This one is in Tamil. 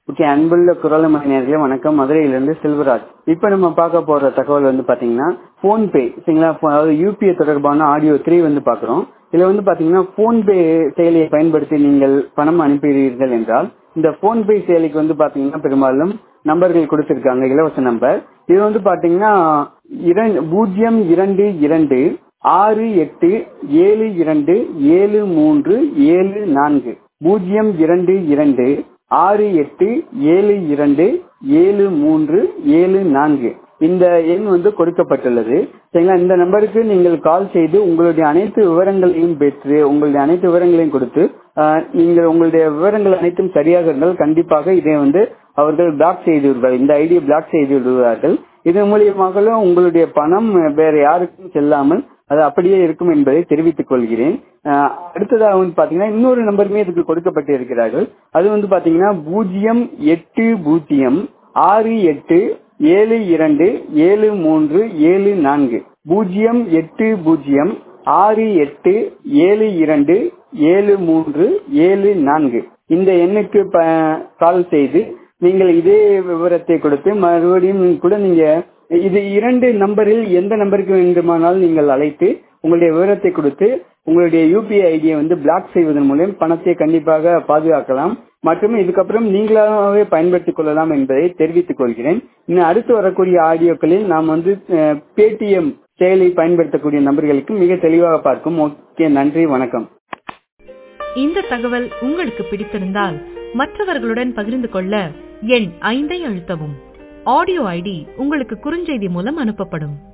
ஓகே அன்புள்ள குரலமணி நேர்களே வணக்கம் மதுரையிலிருந்து செல்வராஜ் இப்ப நம்ம பார்க்க போற தகவல் வந்து பாத்தீங்கன்னா போன்பே சரிங்களா அதாவது யூபிஐ தொடர்பான ஆடியோ த்ரீ வந்து பாக்குறோம் இதுல வந்து பாத்தீங்கன்னா போன்பே செயலியை பயன்படுத்தி நீங்கள் பணம் அனுப்புகிறீர்கள் என்றால் இந்த போன்பே செயலிக்கு வந்து பாத்தீங்கன்னா பெரும்பாலும் நம்பர்கள் கொடுத்திருக்காங்க இலவச நம்பர் இது வந்து பாத்தீங்கன்னா இரண்டு பூஜ்ஜியம் இரண்டு இரண்டு ஆறு எட்டு ஏழு இரண்டு ஏழு மூன்று ஏழு நான்கு பூஜ்ஜியம் இரண்டு இரண்டு ஆறு எட்டு ஏழு இரண்டு ஏழு மூன்று ஏழு நான்கு இந்த எண் வந்து கொடுக்கப்பட்டுள்ளது சரிங்களா இந்த நம்பருக்கு நீங்கள் கால் செய்து உங்களுடைய அனைத்து விவரங்களையும் பெற்று உங்களுடைய அனைத்து விவரங்களையும் கொடுத்து நீங்கள் உங்களுடைய விவரங்கள் அனைத்தும் சரியாக இருந்தால் கண்டிப்பாக இதை வந்து அவர்கள் பிளாக் செய்து விடுவார்கள் இந்த ஐடியை பிளாக் செய்து விடுவார்கள் இது மூலியமாக உங்களுடைய பணம் வேற யாருக்கும் செல்லாமல் அது அப்படியே இருக்கும் என்பதை தெரிவித்துக் கொள்கிறேன் அடுத்ததாக வந்து பாத்தீங்கன்னா இன்னொரு நம்பருமே இதுக்கு கொடுக்கப்பட்டு இருக்கிறார்கள் அது வந்து பாத்தீங்கன்னா பூஜ்ஜியம் எட்டு பூஜ்ஜியம் ஆறு எட்டு ஏழு இரண்டு ஏழு மூன்று ஏழு நான்கு பூஜ்ஜியம் எட்டு பூஜ்ஜியம் ஆறு எட்டு ஏழு இரண்டு ஏழு மூன்று ஏழு நான்கு இந்த எண்ணுக்கு கால் செய்து நீங்கள் இதே விவரத்தை கொடுத்து மறுபடியும் கூட நீங்க இது இரண்டு நம்பரில் எந்த நம்பருக்கு வேண்டுமானாலும் நீங்கள் அழைத்து உங்களுடைய விவரத்தை கொடுத்து உங்களுடைய யூபிஐ ஐடியை வந்து பிளாக் செய்வதன் மூலம் பணத்தை கண்டிப்பாக பாதுகாக்கலாம் மற்றும் இதுக்கப்புறம் நீங்களாகவே பயன்படுத்திக் கொள்ளலாம் என்பதை தெரிவித்துக் கொள்கிறேன் இன்னும் அடுத்து வரக்கூடிய ஆடியோக்களில் நாம் வந்து பேடிஎம் செயலை பயன்படுத்தக்கூடிய நபர்களுக்கு மிக தெளிவாக பார்க்கும் ஓகே நன்றி வணக்கம் இந்த தகவல் உங்களுக்கு பிடித்திருந்தால் மற்றவர்களுடன் பகிர்ந்து கொள்ள எண் ஐந்தை அழுத்தவும் ஆடியோ ஐடி உங்களுக்கு குறுஞ்செய்தி மூலம் அனுப்பப்படும்